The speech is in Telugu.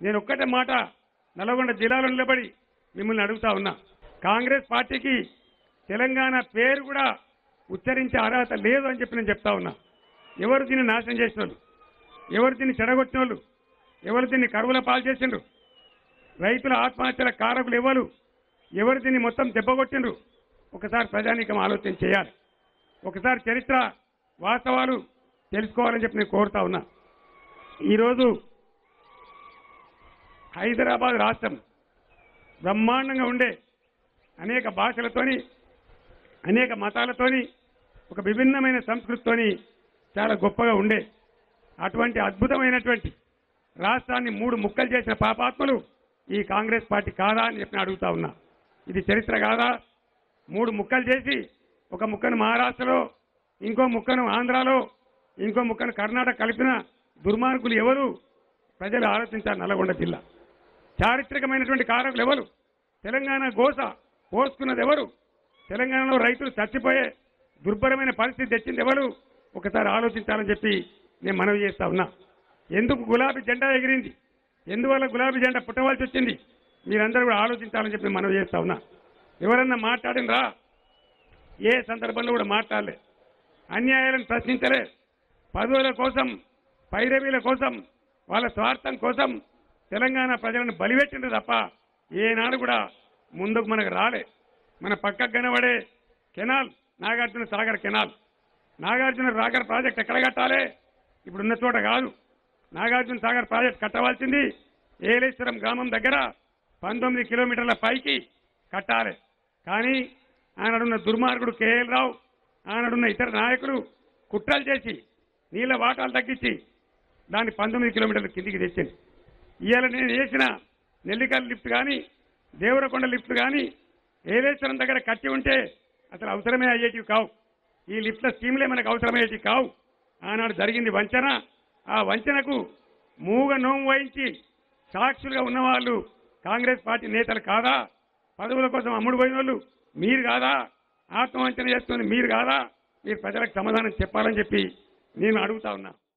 నేను ఒక్కటే మాట నల్గొండ జిల్లాలో నిలబడి మిమ్మల్ని అడుగుతా ఉన్నా కాంగ్రెస్ పార్టీకి తెలంగాణ పేరు కూడా ఉచ్చరించే అర్హత లేదు అని చెప్పి నేను చెప్తా ఉన్నా ఎవరు దీన్ని నాశనం చేసిన వాళ్ళు ఎవరు దీన్ని చెడగొట్టిన వాళ్ళు ఎవరు దీన్ని కరువుల పాలు చేసిండ్రు రైతుల ఆత్మహత్యల కారకులు ఎవరు ఎవరు దీన్ని మొత్తం దెబ్బగొట్టిండ్రు ఒకసారి ప్రజానీకం ఆలోచన చేయాలి ఒకసారి చరిత్ర వాస్తవాలు తెలుసుకోవాలని చెప్పి నేను కోరుతా ఉన్నా ఈరోజు హైదరాబాద్ రాష్ట్రం బ్రహ్మాండంగా ఉండే అనేక భాషలతోని అనేక మతాలతోని ఒక విభిన్నమైన సంస్కృతితోని చాలా గొప్పగా ఉండే అటువంటి అద్భుతమైనటువంటి రాష్ట్రాన్ని మూడు ముక్కలు చేసిన పాపాత్మలు ఈ కాంగ్రెస్ పార్టీ కాదా అని చెప్పి నేను అడుగుతా ఉన్నా ఇది చరిత్ర కాదా మూడు ముక్కలు చేసి ఒక ముక్కను మహారాష్ట్రలో ఇంకో ముక్కను ఆంధ్రాలో ఇంకో ముక్కను కర్ణాటక కలిపిన దుర్మార్గులు ఎవరు ప్రజలు ఆలోచించారు నల్లగొండ జిల్లా చారిత్రకమైనటువంటి కారకులు ఎవరు తెలంగాణ గోస పోసుకున్నది ఎవరు తెలంగాణలో రైతులు చచ్చిపోయే దుర్భరమైన పరిస్థితి తెచ్చింది ఎవరు ఒకసారి ఆలోచించాలని చెప్పి నేను మనవి చేస్తా ఉన్నా ఎందుకు గులాబీ జెండా ఎగిరింది ఎందువల్ల గులాబీ జెండా పుట్టవలసి వచ్చింది మీరందరూ కూడా ఆలోచించాలని చెప్పి మనవి చేస్తా ఉన్నా ఎవరన్నా మాట్లాడినరా ఏ సందర్భంలో కూడా మాట్లాడలే అన్యాయాలను ప్రశ్నించలే పదవుల కోసం పైరవీల కోసం వాళ్ళ స్వార్థం కోసం తెలంగాణ ప్రజలను బలిపెట్టిండ్రు తప్ప ఏనాడు కూడా ముందుకు మనకు రాలే మన పక్కకు కనబడే canal Nagarjuna Sagar canal Nagarjuna Sagar project ఎక్కడ కట్టాలి ఇప్పుడున్న చోట కాదు నాగార్జున సాగర్ ప్రాజెక్ట్ కట్టవలసింది ఏలేశ్వరం గ్రామం దగ్గర పంతొమ్మిది కిలోమీటర్ల పైకి కట్టాలి కానీ ఆనాడున్న దుర్మార్గుడు కేఎల్ రావు ఆనాడున్న ఇతర నాయకులు కుట్రలు చేసి నీళ్ళ వాటాలు తగ్గించి దాన్ని పంతొమ్మిది కిలోమీటర్ల కిందికి తెచ్చింది ఇవాళ నేను వేసిన నెల్లికల్ లిఫ్ట్ కానీ దేవరకొండ లిఫ్ట్ కానీ ఏలేశ్వరం దగ్గర కట్టి ఉంటే అసలు అవసరమే అయ్యేటివి కావు ఈ లిఫ్ట్ల స్కీమ్లే మనకు అవసరమయ్యేటివి కావు ఆనాడు జరిగింది వంచన ఆ వంచనకు మూగ నోము వహించి సాక్షులుగా ఉన్నవాళ్ళు కాంగ్రెస్ పార్టీ నేతలు కాదా పదవుల కోసం అమ్ముడు పోయిన వాళ్ళు మీరు కాదా ఆత్మవంచన చేస్తుంది మీరు కాదా మీరు ప్రజలకు సమాధానం చెప్పాలని చెప్పి నేను అడుగుతా ఉన్నా